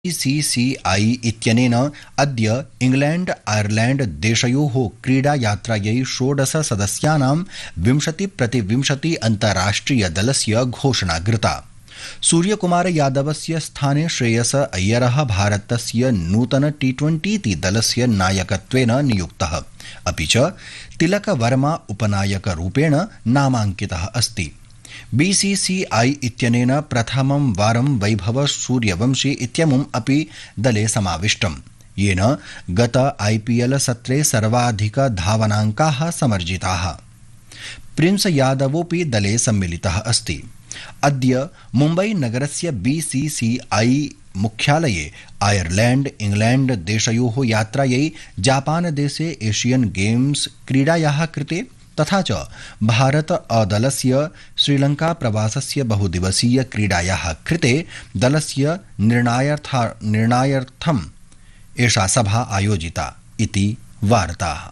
BCCI इत्यनेन अद्य England Ireland देशयोः क्रीडायात्रायै षोडश सदस्यानां विंशति प्रतिविंशति अन्ताराष्ट्रियदलस्य घोषणा कृता सूर्यकुमार यादवस्य स्थाने श्रेयस अय्यरः भारतस्य नूतन टी ट्वेण्टीति दलस्य नायकत्वेन नियुक्तः अपि च तिलक वर्मा उपनायकरूपेण नामाङ्कितः अस्ति बीसीसीआई इत्यनेन प्रथमं वारं वैभव सूर्यवंशी इत्यमुम् अपि दले समाविष्टम् येन गत आईपीएल सत्रे सर्वाधिक धावनाङ्काः समर्जिताः प्रिंस यादवोऽपि दले सम्मिलितः अस्ति अद्य मुम्बई नगरस्य बीसीसीआई मुख्यालये आयरलैण्ड इंग्लैण्ड देशयोः यात्रायै जापान देशे एशियन गेम्स क्रीडायाः कृते तथा च भारत अदलस्य श्रीलङ्का प्रवासस्य बहुदिवसीय क्रीडायाः कृते दलस्य निर्णायार्थम् एषा सभा आयोजिता इति वार्ताः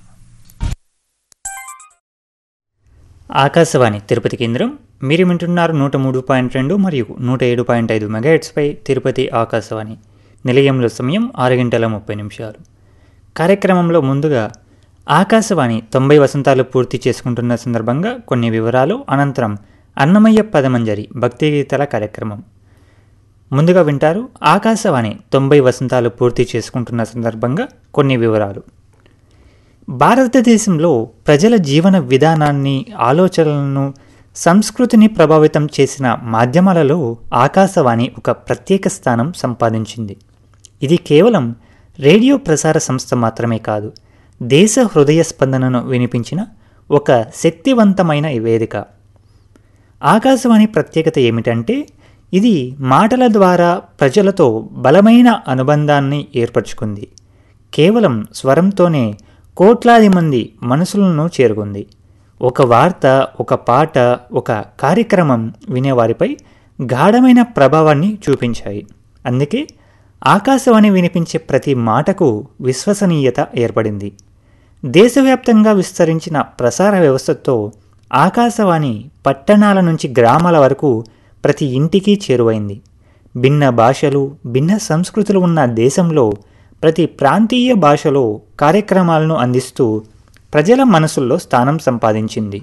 ఆకాశవాణి తిరుపతి కేంద్రం మీరు వింటున్నారు నూట మూడు పాయింట్ రెండు మరియు నూట ఏడు పాయింట్ ఐదు మెగాహెట్స్పై తిరుపతి ఆకాశవాణి నిలయంలో సమయం ఆరు గంటల ముప్పై నిమిషాలు కార్యక్రమంలో ముందుగా ఆకాశవాణి తొంభై వసంతాలు పూర్తి చేసుకుంటున్న సందర్భంగా కొన్ని వివరాలు అనంతరం అన్నమయ్య పదమంజరి భక్తి గీతాల కార్యక్రమం ముందుగా వింటారు ఆకాశవాణి తొంభై వసంతాలు పూర్తి చేసుకుంటున్న సందర్భంగా కొన్ని వివరాలు భారతదేశంలో ప్రజల జీవన విధానాన్ని ఆలోచనలను సంస్కృతిని ప్రభావితం చేసిన మాధ్యమాలలో ఆకాశవాణి ఒక ప్రత్యేక స్థానం సంపాదించింది ఇది కేవలం రేడియో ప్రసార సంస్థ మాత్రమే కాదు దేశ హృదయ స్పందనను వినిపించిన ఒక శక్తివంతమైన వేదిక ఆకాశవాణి ప్రత్యేకత ఏమిటంటే ఇది మాటల ద్వారా ప్రజలతో బలమైన అనుబంధాన్ని ఏర్పరచుకుంది కేవలం స్వరంతోనే కోట్లాది మంది మనసులను చేరుకుంది ఒక వార్త ఒక పాట ఒక కార్యక్రమం వినేవారిపై గాఢమైన ప్రభావాన్ని చూపించాయి అందుకే ఆకాశవాణి వినిపించే ప్రతి మాటకు విశ్వసనీయత ఏర్పడింది దేశవ్యాప్తంగా విస్తరించిన ప్రసార వ్యవస్థతో ఆకాశవాణి పట్టణాల నుంచి గ్రామాల వరకు ప్రతి ఇంటికి చేరువైంది భిన్న భాషలు భిన్న సంస్కృతులు ఉన్న దేశంలో ప్రతి ప్రాంతీయ భాషలో కార్యక్రమాలను అందిస్తూ ప్రజల మనసుల్లో స్థానం సంపాదించింది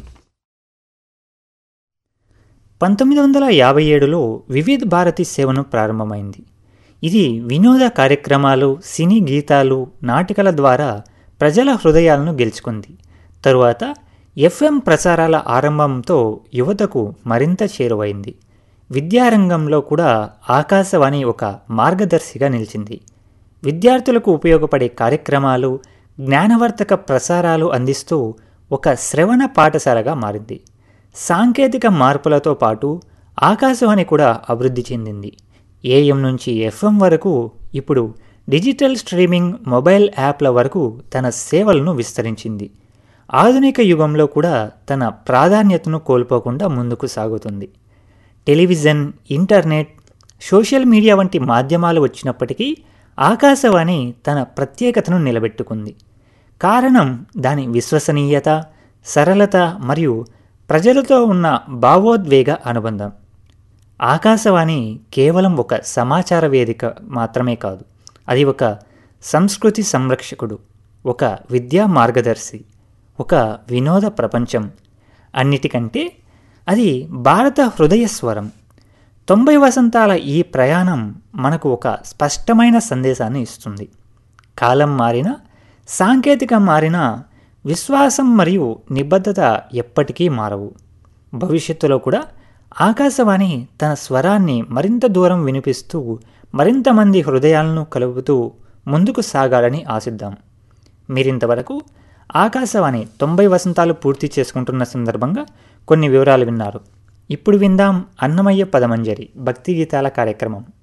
పంతొమ్మిది వందల యాభై ఏడులో వివిధ భారతి సేవను ప్రారంభమైంది ఇది వినోద కార్యక్రమాలు సినీ గీతాలు నాటికల ద్వారా ప్రజల హృదయాలను గెలుచుకుంది తరువాత ఎఫ్ఎం ప్రసారాల ఆరంభంతో యువతకు మరింత చేరువైంది విద్యారంగంలో కూడా ఆకాశవాణి ఒక మార్గదర్శిగా నిలిచింది విద్యార్థులకు ఉపయోగపడే కార్యక్రమాలు జ్ఞానవర్ధక ప్రసారాలు అందిస్తూ ఒక శ్రవణ పాఠశాలగా మారింది సాంకేతిక మార్పులతో పాటు ఆకాశవాణి కూడా అభివృద్ధి చెందింది ఏఎం నుంచి ఎఫ్ఎం వరకు ఇప్పుడు డిజిటల్ స్ట్రీమింగ్ మొబైల్ యాప్ల వరకు తన సేవలను విస్తరించింది ఆధునిక యుగంలో కూడా తన ప్రాధాన్యతను కోల్పోకుండా ముందుకు సాగుతుంది టెలివిజన్ ఇంటర్నెట్ సోషల్ మీడియా వంటి మాధ్యమాలు వచ్చినప్పటికీ ఆకాశవాణి తన ప్రత్యేకతను నిలబెట్టుకుంది కారణం దాని విశ్వసనీయత సరళత మరియు ప్రజలతో ఉన్న భావోద్వేగ అనుబంధం ఆకాశవాణి కేవలం ఒక సమాచార వేదిక మాత్రమే కాదు అది ఒక సంస్కృతి సంరక్షకుడు ఒక విద్యా మార్గదర్శి ఒక వినోద ప్రపంచం అన్నిటికంటే అది భారత హృదయ స్వరం తొంభై వసంతాల ఈ ప్రయాణం మనకు ఒక స్పష్టమైన సందేశాన్ని ఇస్తుంది కాలం మారినా సాంకేతికం మారినా విశ్వాసం మరియు నిబద్ధత ఎప్పటికీ మారవు భవిష్యత్తులో కూడా ఆకాశవాణి తన స్వరాన్ని మరింత దూరం వినిపిస్తూ మరింత మంది హృదయాలను కలుపుతూ ముందుకు సాగాలని ఆశిద్దాం మీరింతవరకు ఆకాశవాణి తొంభై వసంతాలు పూర్తి చేసుకుంటున్న సందర్భంగా కొన్ని వివరాలు విన్నారు ఇప్పుడు విందాం అన్నమయ్య పదమంజరి భక్తి గీతాల కార్యక్రమం